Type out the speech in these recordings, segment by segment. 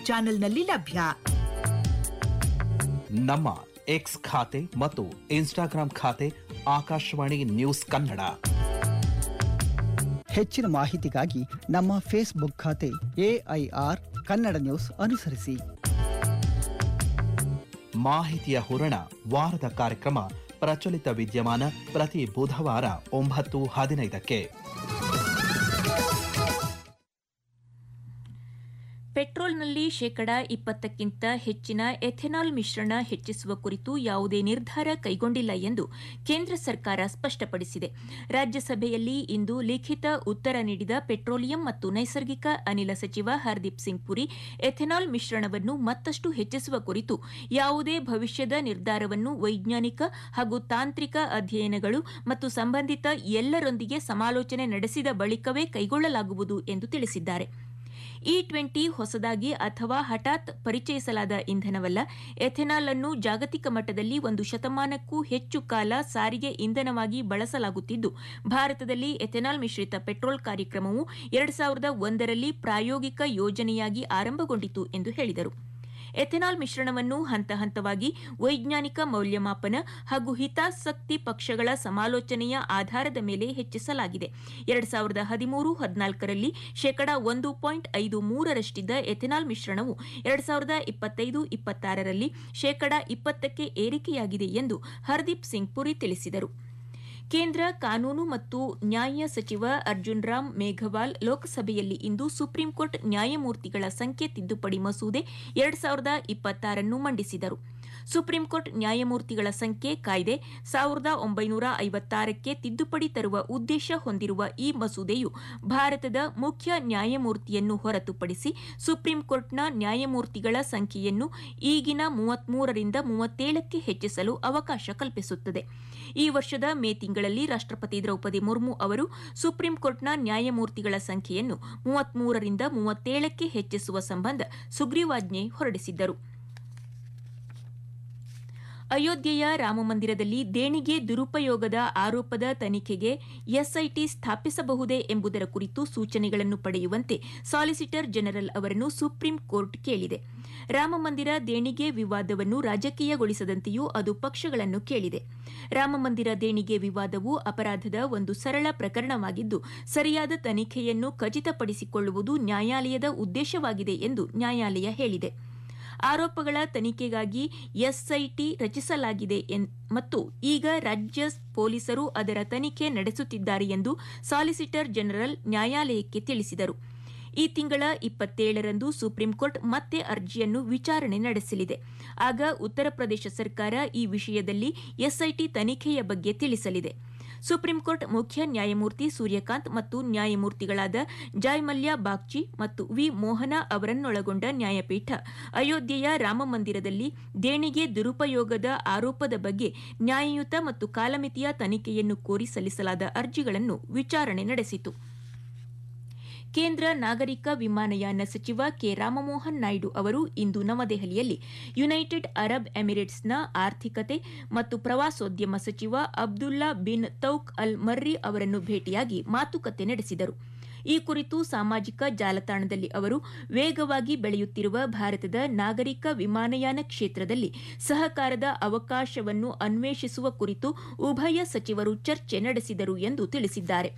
ಚಾನೆಲ್ನಲ್ಲಿ ಲಭ್ಯ ನಮ್ಮ ಎಕ್ಸ್ ಖಾತೆ ಮತ್ತು ಇನ್ಸ್ಟಾಗ್ರಾಂ ಖಾತೆ ಆಕಾಶವಾಣಿ ನ್ಯೂಸ್ ಕನ್ನಡ ಹೆಚ್ಚಿನ ಮಾಹಿತಿಗಾಗಿ ನಮ್ಮ ಫೇಸ್ಬುಕ್ ಖಾತೆ ಎಐಆರ್ ಕನ್ನಡ ನ್ಯೂಸ್ ಅನುಸರಿಸಿ ಮಾಹಿತಿಯ ಹೂರಣ ವಾರದ ಕಾರ್ಯಕ್ರಮ ಪ್ರಚಲಿತ ವಿದ್ಯಮಾನ ಪ್ರತಿ ಬುಧವಾರ ಒಂಬತ್ತು ಹದಿನೈದಕ್ಕೆ ಪೆಟ್ರೋಲ್ನಲ್ಲಿ ಶೇಕಡ ಇಪ್ಪತ್ತಕ್ಕಿಂತ ಹೆಚ್ಚಿನ ಎಥೆನಾಲ್ ಮಿಶ್ರಣ ಹೆಚ್ಚಿಸುವ ಕುರಿತು ಯಾವುದೇ ನಿರ್ಧಾರ ಕೈಗೊಂಡಿಲ್ಲ ಎಂದು ಕೇಂದ್ರ ಸರ್ಕಾರ ಸ್ಪಷ್ಟಪಡಿಸಿದೆ ರಾಜ್ಯಸಭೆಯಲ್ಲಿ ಇಂದು ಲಿಖಿತ ಉತ್ತರ ನೀಡಿದ ಪೆಟ್ರೋಲಿಯಂ ಮತ್ತು ನೈಸರ್ಗಿಕ ಅನಿಲ ಸಚಿವ ಹರ್ದೀಪ್ ಸಿಂಗ್ ಪುರಿ ಎಥೆನಾಲ್ ಮಿಶ್ರಣವನ್ನು ಮತ್ತಷ್ಟು ಹೆಚ್ಚಿಸುವ ಕುರಿತು ಯಾವುದೇ ಭವಿಷ್ಯದ ನಿರ್ಧಾರವನ್ನು ವೈಜ್ಞಾನಿಕ ಹಾಗೂ ತಾಂತ್ರಿಕ ಅಧ್ಯಯನಗಳು ಮತ್ತು ಸಂಬಂಧಿತ ಎಲ್ಲರೊಂದಿಗೆ ಸಮಾಲೋಚನೆ ನಡೆಸಿದ ಬಳಿಕವೇ ಕೈಗೊಳ್ಳಲಾಗುವುದು ಎಂದು ತಿಳಿಸಿದ್ದಾರೆ ಇ ಟ್ವೆಂಟಿ ಹೊಸದಾಗಿ ಅಥವಾ ಹಠಾತ್ ಪರಿಚಯಿಸಲಾದ ಇಂಧನವಲ್ಲ ಎಥೆನಾಲ್ ಅನ್ನು ಜಾಗತಿಕ ಮಟ್ಟದಲ್ಲಿ ಒಂದು ಶತಮಾನಕ್ಕೂ ಹೆಚ್ಚು ಕಾಲ ಸಾರಿಗೆ ಇಂಧನವಾಗಿ ಬಳಸಲಾಗುತ್ತಿದ್ದು ಭಾರತದಲ್ಲಿ ಎಥೆನಾಲ್ ಮಿಶ್ರಿತ ಪೆಟ್ರೋಲ್ ಕಾರ್ಯಕ್ರಮವು ಎರಡು ಸಾವಿರದ ಒಂದರಲ್ಲಿ ಪ್ರಾಯೋಗಿಕ ಯೋಜನೆಯಾಗಿ ಆರಂಭಗೊಂಡಿತು ಎಂದು ಹೇಳಿದರು ಎಥೆನಾಲ್ ಮಿಶ್ರಣವನ್ನು ಹಂತ ಹಂತವಾಗಿ ವೈಜ್ಞಾನಿಕ ಮೌಲ್ಯಮಾಪನ ಹಾಗೂ ಹಿತಾಸಕ್ತಿ ಪಕ್ಷಗಳ ಸಮಾಲೋಚನೆಯ ಆಧಾರದ ಮೇಲೆ ಹೆಚ್ಚಿಸಲಾಗಿದೆ ಎರಡು ಸಾವಿರದ ಹದಿಮೂರು ಹದಿನಾಲ್ಕರಲ್ಲಿ ಶೇಕಡಾ ಒಂದು ಪಾಯಿಂಟ್ ಐದು ಮೂರರಷ್ಟಿದ್ದ ಎಥೆನಾಲ್ ಮಿಶ್ರಣವು ಎರಡು ಸಾವಿರದ ಇಪ್ಪತ್ತೈದು ಇಪ್ಪತ್ತಾರರಲ್ಲಿ ಶೇಕಡಾ ಇಪ್ಪತ್ತಕ್ಕೆ ಏರಿಕೆಯಾಗಿದೆ ಎಂದು ಹರ್ದೀಪ್ ಸಿಂಗ್ ಪುರಿ ತಿಳಿಸಿದರು ಕೇಂದ್ರ ಕಾನೂನು ಮತ್ತು ನ್ಯಾಯ ಸಚಿವ ಅರ್ಜುನ್ ರಾಮ್ ಮೇಘವಾಲ್ ಲೋಕಸಭೆಯಲ್ಲಿ ಇಂದು ಸುಪ್ರೀಂ ಕೋರ್ಟ್ ನ್ಯಾಯಮೂರ್ತಿಗಳ ಸಂಖ್ಯೆ ತಿದ್ದುಪಡಿ ಮಸೂದೆ ಎರಡು ಸಾವಿರದ ಇಪ್ಪತ್ತಾರನ್ನು ಮಂಡಿಸಿದರು ಸುಪ್ರೀಂ ಕೋರ್ಟ್ ನ್ಯಾಯಮೂರ್ತಿಗಳ ಸಂಖ್ಯೆ ಕಾಯ್ದೆ ಸಾವಿರದ ಒಂಬೈನೂರ ಐವತ್ತಾರಕ್ಕೆ ತಿದ್ದುಪಡಿ ತರುವ ಉದ್ದೇಶ ಹೊಂದಿರುವ ಈ ಮಸೂದೆಯು ಭಾರತದ ಮುಖ್ಯ ನ್ಯಾಯಮೂರ್ತಿಯನ್ನು ಹೊರತುಪಡಿಸಿ ಸುಪ್ರೀಂ ಕೋರ್ಟ್ನ ನ್ಯಾಯಮೂರ್ತಿಗಳ ಸಂಖ್ಯೆಯನ್ನು ಈಗಿನ ಮೂವತ್ಮೂರರಿಂದ ಮೂವತ್ತೇಳಕ್ಕೆ ಹೆಚ್ಚಿಸಲು ಅವಕಾಶ ಕಲ್ಪಿಸುತ್ತದೆ ಈ ವರ್ಷದ ಮೇ ತಿಂಗಳಲ್ಲಿ ರಾಷ್ಟ್ರಪತಿ ದ್ರೌಪದಿ ಮುರ್ಮು ಅವರು ಸುಪ್ರೀಂ ಕೋರ್ಟ್ನ ನ್ಯಾಯಮೂರ್ತಿಗಳ ಸಂಖ್ಯೆಯನ್ನು ಮೂವತ್ಮೂರರಿಂದ ಮೂವತ್ತೇಳಕ್ಕೆ ಹೆಚ್ಚಿಸುವ ಸಂಬಂಧ ಸುಗ್ರೀವಾಜ್ಞೆ ಹೊರಡಿಸಿದ್ದರು ಅಯೋಧ್ಯೆಯ ರಾಮಮಂದಿರದಲ್ಲಿ ದೇಣಿಗೆ ದುರುಪಯೋಗದ ಆರೋಪದ ತನಿಖೆಗೆ ಎಸ್ಐಟಿ ಸ್ಥಾಪಿಸಬಹುದೇ ಎಂಬುದರ ಕುರಿತು ಸೂಚನೆಗಳನ್ನು ಪಡೆಯುವಂತೆ ಸಾಲಿಸಿಟರ್ ಜನರಲ್ ಅವರನ್ನು ಸುಪ್ರೀಂ ಕೋರ್ಟ್ ಕೇಳಿದೆ ರಾಮಮಂದಿರ ದೇಣಿಗೆ ವಿವಾದವನ್ನು ರಾಜಕೀಯಗೊಳಿಸದಂತೆಯೂ ಅದು ಪಕ್ಷಗಳನ್ನು ಕೇಳಿದೆ ರಾಮಮಂದಿರ ದೇಣಿಗೆ ವಿವಾದವು ಅಪರಾಧದ ಒಂದು ಸರಳ ಪ್ರಕರಣವಾಗಿದ್ದು ಸರಿಯಾದ ತನಿಖೆಯನ್ನು ಖಚಿತಪಡಿಸಿಕೊಳ್ಳುವುದು ನ್ಯಾಯಾಲಯದ ಉದ್ದೇಶವಾಗಿದೆ ಎಂದು ನ್ಯಾಯಾಲಯ ಹೇಳಿದೆ ಆರೋಪಗಳ ತನಿಖೆಗಾಗಿ ಎಸ್ಐಟಿ ರಚಿಸಲಾಗಿದೆ ಮತ್ತು ಈಗ ರಾಜ್ಯ ಪೊಲೀಸರು ಅದರ ತನಿಖೆ ನಡೆಸುತ್ತಿದ್ದಾರೆ ಎಂದು ಸಾಲಿಸಿಟರ್ ಜನರಲ್ ನ್ಯಾಯಾಲಯಕ್ಕೆ ತಿಳಿಸಿದರು ಈ ತಿಂಗಳ ಇಪ್ಪತ್ತೇಳರಂದು ಸುಪ್ರೀಂ ಕೋರ್ಟ್ ಮತ್ತೆ ಅರ್ಜಿಯನ್ನು ವಿಚಾರಣೆ ನಡೆಸಲಿದೆ ಆಗ ಉತ್ತರ ಪ್ರದೇಶ ಸರ್ಕಾರ ಈ ವಿಷಯದಲ್ಲಿ ಎಸ್ಐಟಿ ತನಿಖೆಯ ಬಗ್ಗೆ ತಿಳಿಸಲಿದೆ ಸುಪ್ರೀಂ ಕೋರ್ಟ್ ಮುಖ್ಯ ನ್ಯಾಯಮೂರ್ತಿ ಸೂರ್ಯಕಾಂತ್ ಮತ್ತು ನ್ಯಾಯಮೂರ್ತಿಗಳಾದ ಜಾಯ್ಮಲ್ಯ ಬಾಗ್ಚಿ ಮತ್ತು ವಿ ಮೋಹನ ಅವರನ್ನೊಳಗೊಂಡ ನ್ಯಾಯಪೀಠ ಅಯೋಧ್ಯೆಯ ರಾಮಮಂದಿರದಲ್ಲಿ ದೇಣಿಗೆ ದುರುಪಯೋಗದ ಆರೋಪದ ಬಗ್ಗೆ ನ್ಯಾಯಯುತ ಮತ್ತು ಕಾಲಮಿತಿಯ ತನಿಖೆಯನ್ನು ಕೋರಿ ಸಲ್ಲಿಸಲಾದ ಅರ್ಜಿಗಳನ್ನು ವಿಚಾರಣೆ ನಡೆಸಿತು ಕೇಂದ್ರ ನಾಗರಿಕ ವಿಮಾನಯಾನ ಸಚಿವ ಕೆ ರಾಮಮೋಹನ್ ನಾಯ್ಡು ಅವರು ಇಂದು ನವದೆಹಲಿಯಲ್ಲಿ ಯುನೈಟೆಡ್ ಅರಬ್ ಎಮಿರೇಟ್ಸ್ನ ಆರ್ಥಿಕತೆ ಮತ್ತು ಪ್ರವಾಸೋದ್ಯಮ ಸಚಿವ ಅಬ್ದುಲ್ಲಾ ಬಿನ್ ತೌಕ್ ಅಲ್ ಮರ್ರಿ ಅವರನ್ನು ಭೇಟಿಯಾಗಿ ಮಾತುಕತೆ ನಡೆಸಿದರು ಈ ಕುರಿತು ಸಾಮಾಜಿಕ ಜಾಲತಾಣದಲ್ಲಿ ಅವರು ವೇಗವಾಗಿ ಬೆಳೆಯುತ್ತಿರುವ ಭಾರತದ ನಾಗರಿಕ ವಿಮಾನಯಾನ ಕ್ಷೇತ್ರದಲ್ಲಿ ಸಹಕಾರದ ಅವಕಾಶವನ್ನು ಅನ್ವೇಷಿಸುವ ಕುರಿತು ಉಭಯ ಸಚಿವರು ಚರ್ಚೆ ನಡೆಸಿದರು ಎಂದು ತಿಳಿಸಿದ್ದಾರೆ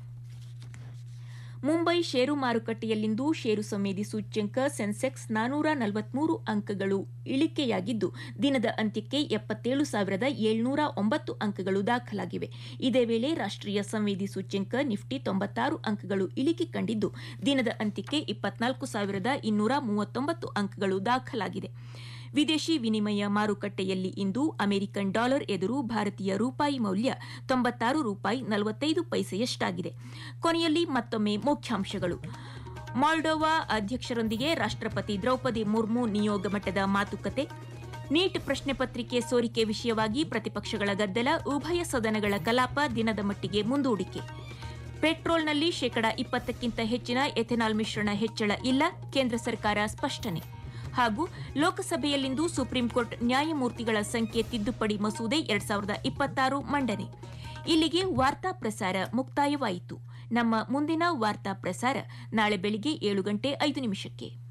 ಮುಂಬೈ ಷೇರು ಮಾರುಕಟ್ಟೆಯಲ್ಲಿಂದು ಷೇರು ಸಂವೇದಿ ಸೂಚ್ಯಂಕ ಸೆನ್ಸೆಕ್ಸ್ ನಾನೂರ ನಲವತ್ಮೂರು ಅಂಕಗಳು ಇಳಿಕೆಯಾಗಿದ್ದು ದಿನದ ಅಂತ್ಯಕ್ಕೆ ಎಪ್ಪತ್ತೇಳು ಸಾವಿರದ ಏಳ್ನೂರ ಒಂಬತ್ತು ಅಂಕಗಳು ದಾಖಲಾಗಿವೆ ಇದೇ ವೇಳೆ ರಾಷ್ಟ್ರೀಯ ಸಂವೇದಿ ಸೂಚ್ಯಂಕ ನಿಫ್ಟಿ ತೊಂಬತ್ತಾರು ಅಂಕಗಳು ಇಳಿಕೆ ಕಂಡಿದ್ದು ದಿನದ ಅಂತ್ಯಕ್ಕೆ ಇಪ್ಪತ್ನಾಲ್ಕು ಸಾವಿರದ ಇನ್ನೂರ ಮೂವತ್ತೊಂಬತ್ತು ಅಂಕಗಳು ದಾಖಲಾಗಿದೆ ವಿದೇಶಿ ವಿನಿಮಯ ಮಾರುಕಟ್ಟೆಯಲ್ಲಿ ಇಂದು ಅಮೆರಿಕನ್ ಡಾಲರ್ ಎದುರು ಭಾರತೀಯ ರೂಪಾಯಿ ಮೌಲ್ಯ ತೊಂಬತ್ತಾರು ರೂಪಾಯಿ ನಲವತ್ತೈದು ಪೈಸೆಯಷ್ಟಾಗಿದೆ ಕೊನೆಯಲ್ಲಿ ಮತ್ತೊಮ್ಮೆ ಮುಖ್ಯಾಂಶಗಳು ಮಾಲ್ಡೋವಾ ಅಧ್ಯಕ್ಷರೊಂದಿಗೆ ರಾಷ್ಟ್ರಪತಿ ದ್ರೌಪದಿ ಮುರ್ಮು ನಿಯೋಗ ಮಟ್ಟದ ಮಾತುಕತೆ ನೀಟ್ ಪ್ರಶ್ನೆ ಪತ್ರಿಕೆ ಸೋರಿಕೆ ವಿಷಯವಾಗಿ ಪ್ರತಿಪಕ್ಷಗಳ ಗದ್ದಲ ಉಭಯ ಸದನಗಳ ಕಲಾಪ ದಿನದ ಮಟ್ಟಿಗೆ ಮುಂದೂಡಿಕೆ ಪೆಟ್ರೋಲ್ನಲ್ಲಿ ಶೇಕಡಾ ಇಪ್ಪತ್ತಕ್ಕಿಂತ ಹೆಚ್ಚಿನ ಎಥೆನಾಲ್ ಮಿಶ್ರಣ ಹೆಚ್ಚಳ ಇಲ್ಲ ಕೇಂದ್ರ ಸರ್ಕಾರ ಸ್ಪಷ್ಟನೆ ಹಾಗೂ ಲೋಕಸಭೆಯಲ್ಲಿಂದು ಸುಪ್ರೀಂ ಕೋರ್ಟ್ ನ್ಯಾಯಮೂರ್ತಿಗಳ ಸಂಖ್ಯೆ ತಿದ್ದುಪಡಿ ಮಸೂದೆ ಎರಡ್ ಸಾವಿರದ ಇಪ್ಪತ್ತಾರು ಮಂಡನೆ ಇಲ್ಲಿಗೆ ವಾರ್ತಾ ಪ್ರಸಾರ ಮುಕ್ತಾಯವಾಯಿತು ನಮ್ಮ ಮುಂದಿನ ವಾರ್ತಾ ಪ್ರಸಾರ ನಾಳೆ ಬೆಳಿಗ್ಗೆ ಏಳು ಗಂಟೆ ಐದು ನಿಮಿಷಕ್ಕೆ